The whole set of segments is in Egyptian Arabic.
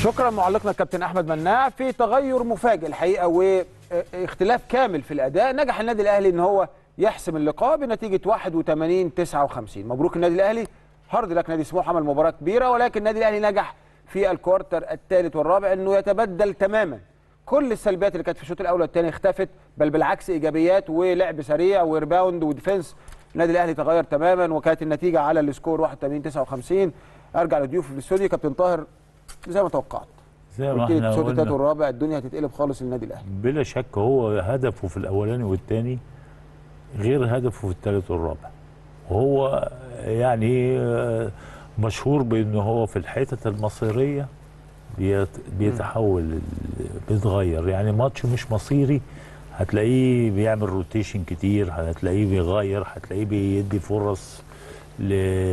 شكرا معلقنا الكابتن احمد مناع في تغير مفاجئ الحقيقه واختلاف كامل في الاداء نجح النادي الاهلي ان هو يحسم اللقاء بنتيجه 81 59 مبروك النادي الاهلي هارد لك نادي سموحه عمل مباراه كبيره ولكن النادي الاهلي نجح في الكوارتر الثالث والرابع انه يتبدل تماما كل السلبيات اللي كانت في الشوط الاول والثاني اختفت بل بالعكس ايجابيات ولعب سريع وريباوند وديفنس النادي الاهلي تغير تماما وكانت النتيجه على السكور 81 59 ارجع لضيوفي في الاستوديو كابتن طاهر زي ما توقعت زي ما قلت لي احنا الشوط الثالث قلنا والرابع الدنيا هتتقلب خالص للنادي الاهلي بلا شك هو هدفه في الاولاني والثاني غير هدفه في الثالث والرابع وهو يعني آه، مشهور بانه هو في الحتت المصيريه بيت- بيتحول ال- بيتغير يعني ماتش مش مصيري هتلاقيه بيعمل روتيشن كتير هتلاقيه بيغير هتلاقيه بيدي فرص ل-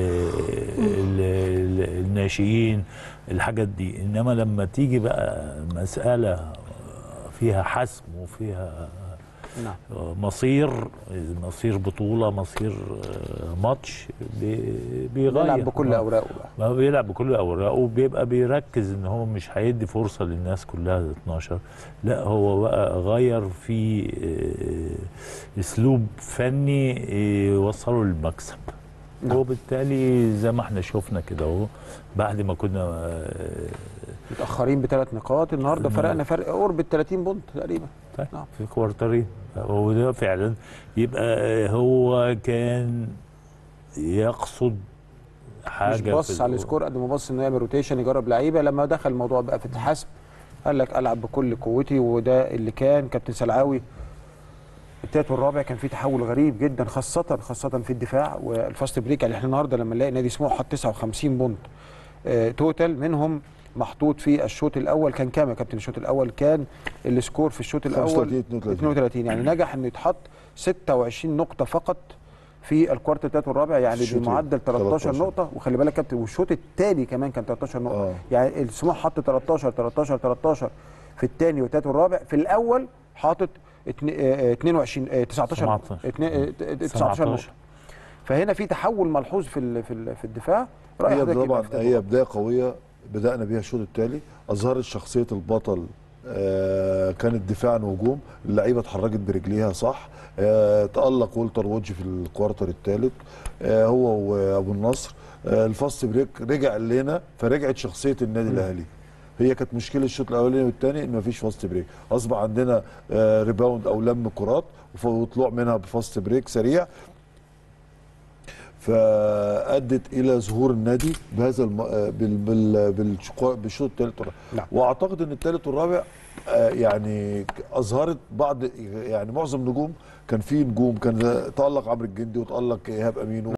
ل- للناشئين الحاجات دي انما لما تيجي بقى مساله فيها حسم وفيها نعم مصير مصير بطوله مصير آه، ماتش بي- بيغير بيلعب بكل آه. اوراقه بقى ما هو بيلعب بكل اوراقه وبيبقى بيركز ان هو مش هيدي فرصه للناس كلها 12 لا هو بقى غير في آه، اسلوب فني آه، يوصله للمكسب نعم. وبالتالي زي ما احنا شفنا كده اهو بعد ما كنا آه، متاخرين بثلاث نقاط النهارده نعم. فرقنا فرق قرب ال 30 بونت تقريبا طيب نعم. في كوارترين وده فعلا يبقى هو كان يقصد حاجه مش في بص على ال- السكور قد ما بص انه يعمل روتيشن يجرب لعيبه لما دخل الموضوع بقى في الحسم قال لك العب بكل قوتي وده اللي كان كابتن سلعاوي التالت والرابع كان في تحول غريب جدا خاصة خاصة في الدفاع والفاست بريك يعني احنا النهارده لما نلاقي نادي سموحه حط 59 بونت آه توتال منهم محطوط في الشوط الاول كان كام يا كابتن الشوط الاول كان السكور في الشوط الاول 35 32. 32 يعني نجح انه يتحط 26 نقطة فقط في الكوارتر الثالث والرابع يعني الشوطين. بمعدل 13 13. نقطة وخلي بالك يا كابتن والشوط الثاني كمان كان 13 نقطة آه. يعني السموح حط 13 13 13 في الثاني والثالث والرابع في الاول حاطط اتن- آه، 22 آه، 19 17. اتنين- آه، 19 نقطة 17. فهنا في تحول ملحوظ في ال- في ال- في الدفاع رأي هي حضرتك طبعا يبقى في هي بدايه قويه بدانا بيها الشوط التالي اظهرت شخصيه البطل آه كانت دفاعا وهجوم اللعيبه اتحركت برجليها صح آه تالق والتر وودج في الكوارتر الثالث آه هو وابو النصر آه الفاست بريك رجع لنا فرجعت شخصيه النادي الاهلي هي كانت مشكله الشوط الاولاني والثاني ان مفيش فاست بريك اصبح عندنا آه ريباوند او لم كرات وف- وطلوع منها بفاست بريك سريع فادت الى ظهور النادي بهذا الم... آه، بال... بال... بالشقا- بالشوط الثالث والرابع نعم. واعتقد ان الثالث والرابع آه، يعني اظهرت بعض يعني معظم نجوم كان في نجوم كان تالق عمرو الجندي وتالق ايهاب امين